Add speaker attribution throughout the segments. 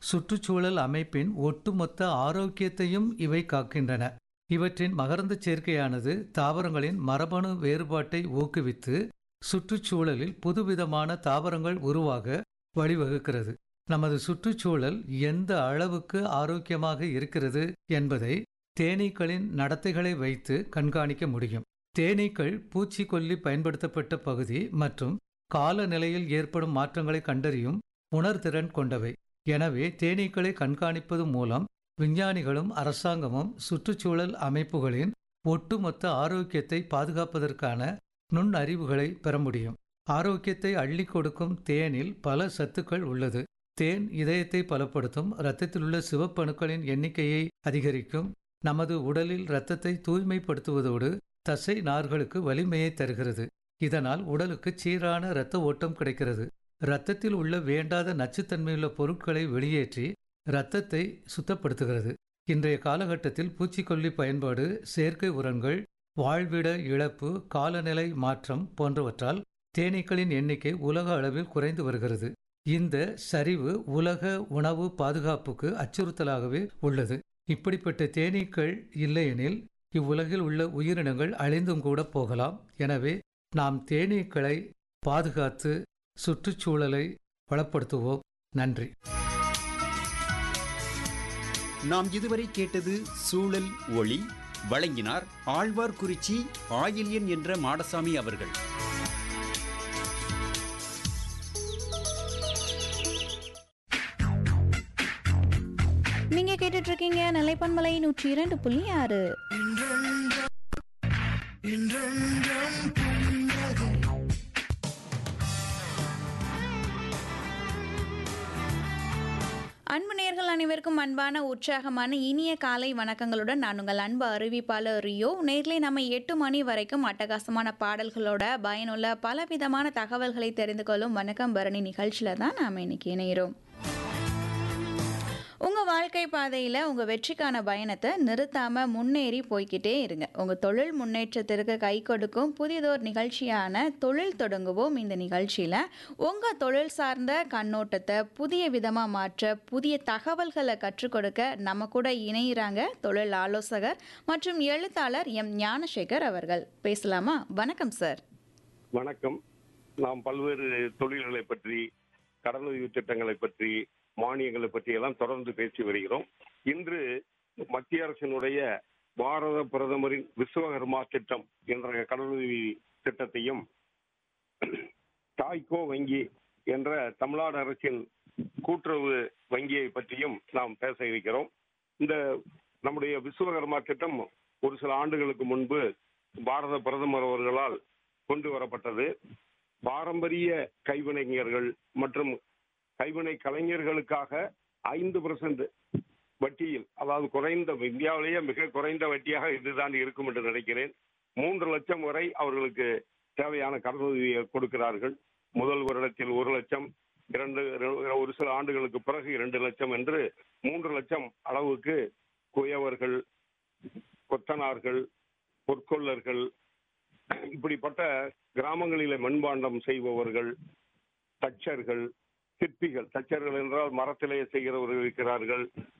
Speaker 1: சுற்றுச்சூழல் அமைப்பின் ஒட்டுமொத்த ஆரோக்கியத்தையும் இவை காக்கின்றன இவற்றின் மகரந்த சேர்க்கையானது தாவரங்களின் மரபணு வேறுபாட்டை ஊக்குவித்து சுற்றுச்சூழலில் புதுவிதமான தாவரங்கள் உருவாக வழிவகுக்கிறது நமது சுற்றுச்சூழல் எந்த அளவுக்கு ஆரோக்கியமாக இருக்கிறது என்பதை தேனீக்களின் நடத்தைகளை வைத்து கண்காணிக்க முடியும் தேனீக்கள் பூச்சிக்கொல்லி பயன்படுத்தப்பட்ட பகுதி மற்றும் காலநிலையில் ஏற்படும் மாற்றங்களை கண்டறியும் உணர்திறன் கொண்டவை எனவே தேனீக்களை கண்காணிப்பது மூலம் விஞ்ஞானிகளும் அரசாங்கமும் சுற்றுச்சூழல் அமைப்புகளின் ஒட்டுமொத்த ஆரோக்கியத்தை பாதுகாப்பதற்கான நுண்ணறிவுகளை பெற முடியும் ஆரோக்கியத்தை அள்ளி கொடுக்கும் தேனில் பல சத்துக்கள் உள்ளது தேன் இதயத்தை பலப்படுத்தும் இரத்தத்தில் உள்ள சிவப்பணுக்களின் எண்ணிக்கையை அதிகரிக்கும் நமது உடலில் இரத்தத்தை தூய்மைப்படுத்துவதோடு தசை நார்களுக்கு வலிமையை தருகிறது இதனால் உடலுக்கு சீரான இரத்த ஓட்டம் கிடைக்கிறது இரத்தத்தில் உள்ள வேண்டாத நச்சுத்தன்மையுள்ள பொருட்களை வெளியேற்றி இரத்தத்தை சுத்தப்படுத்துகிறது இன்றைய காலகட்டத்தில் பூச்சிக்கொல்லி பயன்பாடு செயற்கை உரங்கள் வாழ்விட இழப்பு காலநிலை மாற்றம் போன்றவற்றால் தேனீக்களின் எண்ணிக்கை உலக அளவில் குறைந்து வருகிறது இந்த சரிவு உலக உணவு பாதுகாப்புக்கு அச்சுறுத்தலாகவே உள்ளது இப்படிப்பட்ட தேனீக்கள் இல்லையெனில் இவ்வுலகில் உள்ள உயிரினங்கள் அழிந்தும் கூட போகலாம் எனவே நாம் தேனீக்களை பாதுகாத்து சுற்றுச்சூழலை வளப்படுத்துவோம் நன்றி
Speaker 2: நாம் இதுவரை கேட்டது சூழல் ஒளி வழங்கினார் ஆழ்வார்குறிச்சி ஆயில்யன் என்ற மாடசாமி அவர்கள்
Speaker 3: நீங்க கேட்டுட்டு இருக்கீங்க நிலைப்பன்மலை நூற்றி இரண்டு புள்ளி ஆறு அன்பு நேர்கள் அனைவருக்கும் அன்பான உற்சாகமான இனிய காலை வணக்கங்களுடன் நான் உங்கள் அன்பு அறிவிப்பாளர் ரியோ நேர்லே நம்ம எட்டு மணி வரைக்கும் அட்டகாசமான பாடல்களோட பயனுள்ள பலவிதமான தகவல்களை தெரிந்து கொள்ளும் வணக்கம் பரணி நிகழ்ச்சியில் தான் நாம் இன்னைக்கு இணைகிறோம் உங்கள் வாழ்க்கை பாதையில் உங்கள் வெற்றிக்கான பயணத்தை நிறுத்தாமல் முன்னேறி போய்க்கிட்டே இருங்க உங்கள் தொழில் முன்னேற்றத்திற்கு கை கொடுக்கும் புதியதோர் நிகழ்ச்சியான தொழில் தொடங்குவோம் இந்த நிகழ்ச்சியில் உங்கள் தொழில் சார்ந்த கண்ணோட்டத்தை புதிய விதமாக மாற்ற புதிய தகவல்களை கற்றுக் கொடுக்க நம்ம கூட இணைகிறாங்க தொழில் ஆலோசகர் மற்றும் எழுத்தாளர் எம் ஞானசேகர் அவர்கள் பேசலாமா வணக்கம் சார்
Speaker 4: வணக்கம் நாம் பல்வேறு தொழில்களை பற்றி கடனுதவி திட்டங்களை பற்றி மானியங்களை பற்றி எல்லாம் தொடர்ந்து பேசி வருகிறோம் இன்று மத்திய அரசினுடைய பாரத பிரதமரின் விஸ்வகர்மா திட்டம் என்ற கடனுதவி திட்டத்தையும் டாய்கோ வங்கி என்ற தமிழ்நாடு அரசின் கூட்டுறவு வங்கியை பற்றியும் நாம் பேச இருக்கிறோம் இந்த நம்முடைய விஸ்வகர்மா திட்டம் ஒரு சில ஆண்டுகளுக்கு முன்பு பாரத பிரதமர் அவர்களால் கொண்டு வரப்பட்டது பாரம்பரிய கைவினைஞர்கள் மற்றும் கைவினை கலைஞர்களுக்காக ஐந்து பர்சன்ட் வட்டியில் அதாவது குறைந்த இந்தியாவிலேயே மிக குறைந்த வட்டியாக இதுதான் இருக்கும் என்று நினைக்கிறேன் மூன்று லட்சம் வரை அவர்களுக்கு தேவையான கடனுதவியை கொடுக்கிறார்கள் முதல் வருடத்தில் ஒரு லட்சம் இரண்டு ஒரு சில ஆண்டுகளுக்கு பிறகு இரண்டு லட்சம் என்று மூன்று லட்சம் அளவுக்கு குயவர்கள் கொத்தனார்கள் பொற்கொள்ளர்கள் இப்படிப்பட்ட கிராமங்களிலே மண்பாண்டம் செய்பவர்கள் தச்சர்கள் சிற்பிகள் தச்சர்கள் என்றால் மரத்திலே செய்கிறவர்கள் இருக்கிறார்கள்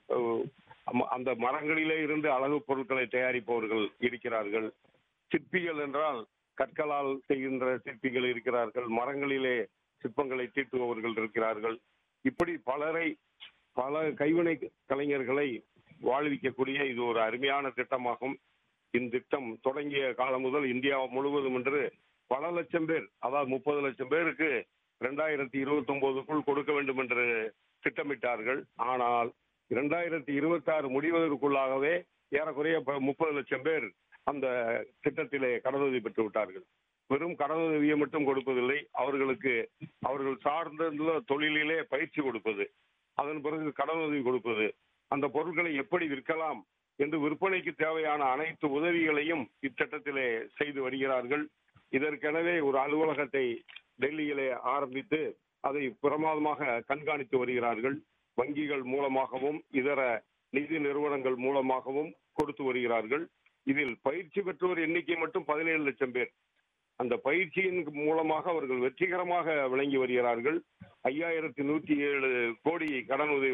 Speaker 4: அந்த மரங்களிலே இருந்து அழகு பொருட்களை தயாரிப்பவர்கள் இருக்கிறார்கள் சிற்பிகள் என்றால் கற்களால் செய்கின்ற சிற்பிகள் இருக்கிறார்கள் மரங்களிலே சிற்பங்களை தீட்டுபவர்கள் இருக்கிறார்கள் இப்படி பலரை பல கைவினை கலைஞர்களை வாழ்விக்கக்கூடிய இது ஒரு அருமையான திட்டமாகும் இத்திட்டம் தொடங்கிய காலம் முதல் இந்தியா முழுவதும் என்று பல லட்சம் பேர் அதாவது முப்பது லட்சம் பேருக்கு இரண்டாயிரத்தி இருபத்தி ஒன்பதுக்குள் கொடுக்க வேண்டும் என்று திட்டமிட்டார்கள் ஆனால் இரண்டாயிரத்தி இருபத்தி ஆறு முடிவதற்குள்ளாகவே ஏறக்குறைய முப்பது லட்சம் பேர் அந்த திட்டத்திலே கடனுதவி பெற்று விட்டார்கள் வெறும் கடனுதவியை மட்டும் கொடுப்பதில்லை அவர்களுக்கு அவர்கள் சார்ந்த தொழிலிலே பயிற்சி கொடுப்பது அதன் பிறகு கடனுதவி கொடுப்பது அந்த பொருட்களை எப்படி விற்கலாம் என்று விற்பனைக்கு தேவையான அனைத்து உதவிகளையும் இத்திட்டத்திலே செய்து வருகிறார்கள் இதற்கெனவே ஒரு அலுவலகத்தை டெல்லியிலே ஆரம்பித்து அதை பிரமாதமாக கண்காணித்து வருகிறார்கள் வங்கிகள் மூலமாகவும் இதர நிதி நிறுவனங்கள் மூலமாகவும் கொடுத்து வருகிறார்கள் இதில் பயிற்சி பெற்றோர் எண்ணிக்கை மட்டும் பதினேழு லட்சம் பேர் அந்த பயிற்சியின் மூலமாக அவர்கள் வெற்றிகரமாக விளங்கி வருகிறார்கள் ஐயாயிரத்தி நூத்தி ஏழு கோடி கடனுதவி